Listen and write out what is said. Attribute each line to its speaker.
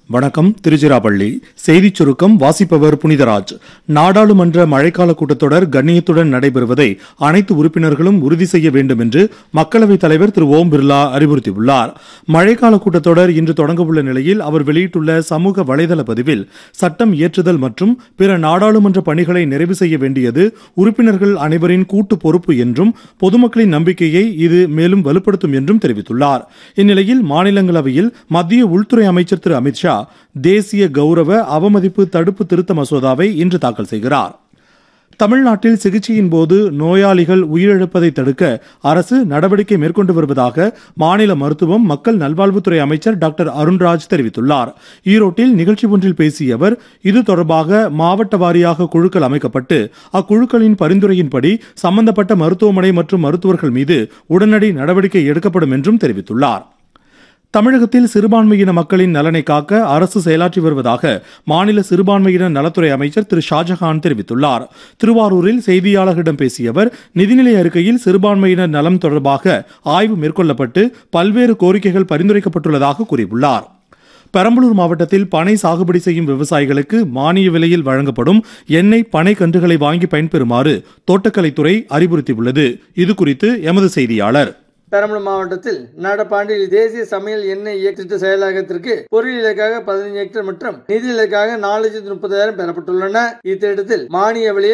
Speaker 1: வணக்கம் திருச்சிராப்பள்ளி செய்திச் சுருக்கம் வாசிப்பவர் புனிதராஜ் நாடாளுமன்ற மழைக்கால கூட்டத்தொடர் கண்ணியத்துடன் நடைபெறுவதை அனைத்து உறுப்பினர்களும் உறுதி செய்ய வேண்டும் என்று மக்களவைத் தலைவர் திரு ஓம் பிர்லா அறிவுறுத்தியுள்ளார் மழைக்கால கூட்டத்தொடர் இன்று தொடங்கவுள்ள நிலையில் அவர் வெளியிட்டுள்ள சமூக வலைதள பதிவில் சட்டம் இயற்றுதல் மற்றும் பிற நாடாளுமன்ற பணிகளை நிறைவு செய்ய வேண்டியது உறுப்பினர்கள் அனைவரின் கூட்டு பொறுப்பு என்றும் பொதுமக்களின் நம்பிக்கையை இது மேலும் வலுப்படுத்தும் என்றும் தெரிவித்துள்ளார் இந்நிலையில் மாநிலங்களவையில் மத்திய உள்துறை அமைச்சர் திரு அமித்ஷா தேசிய கௌரவ அவமதிப்பு தடுப்பு திருத்த மசோதாவை இன்று தாக்கல் செய்கிறார் தமிழ்நாட்டில் சிகிச்சையின் போது நோயாளிகள் உயிரிழப்பதை தடுக்க அரசு நடவடிக்கை மேற்கொண்டு வருவதாக மாநில மருத்துவம் மக்கள் நல்வாழ்வுத்துறை அமைச்சர் டாக்டர் அருண்ராஜ் தெரிவித்துள்ளார் ஈரோட்டில் நிகழ்ச்சி ஒன்றில் பேசிய அவர் இது தொடர்பாக மாவட்ட வாரியாக குழுக்கள் அமைக்கப்பட்டு அக்குழுக்களின் பரிந்துரையின்படி சம்பந்தப்பட்ட மருத்துவமனை மற்றும் மருத்துவர்கள் மீது உடனடி நடவடிக்கை எடுக்கப்படும் என்றும் தெரிவித்துள்ளார் தமிழகத்தில் சிறுபான்மையின மக்களின் நலனை காக்க அரசு செயலாற்றி வருவதாக மாநில சிறுபான்மையினர் நலத்துறை அமைச்சர் திரு ஷாஜஹான் தெரிவித்துள்ளார் திருவாரூரில் செய்தியாளர்களிடம் பேசிய அவர் நிதிநிலை அறிக்கையில் சிறுபான்மையினர் நலம் தொடர்பாக ஆய்வு மேற்கொள்ளப்பட்டு பல்வேறு கோரிக்கைகள் பரிந்துரைக்கப்பட்டுள்ளதாக கூறியுள்ளார் பெரம்பலூர் மாவட்டத்தில் பனை சாகுபடி செய்யும் விவசாயிகளுக்கு மானிய விலையில் வழங்கப்படும் எண்ணெய் பனை கன்றுகளை வாங்கி பயன்பெறுமாறு தோட்டக்கலைத்துறை அறிவுறுத்தியுள்ளது இதுகுறித்து எமது செய்தியாளர்
Speaker 2: பெரம்பலூர் மாவட்டத்தில் நடப்பாண்டில் தேசிய சமையல் எண்ணெய் இயக்க செயலாக்கத்திற்கு பொருள் இலக்காக பதினைஞ்சு ஹெக்டேர் மற்றும் நிதி இலக்காக நாலு லட்சத்து முப்பதாயிரம் பெறப்பட்டுள்ளன இத்திட்டத்தில் மானிய விலையில்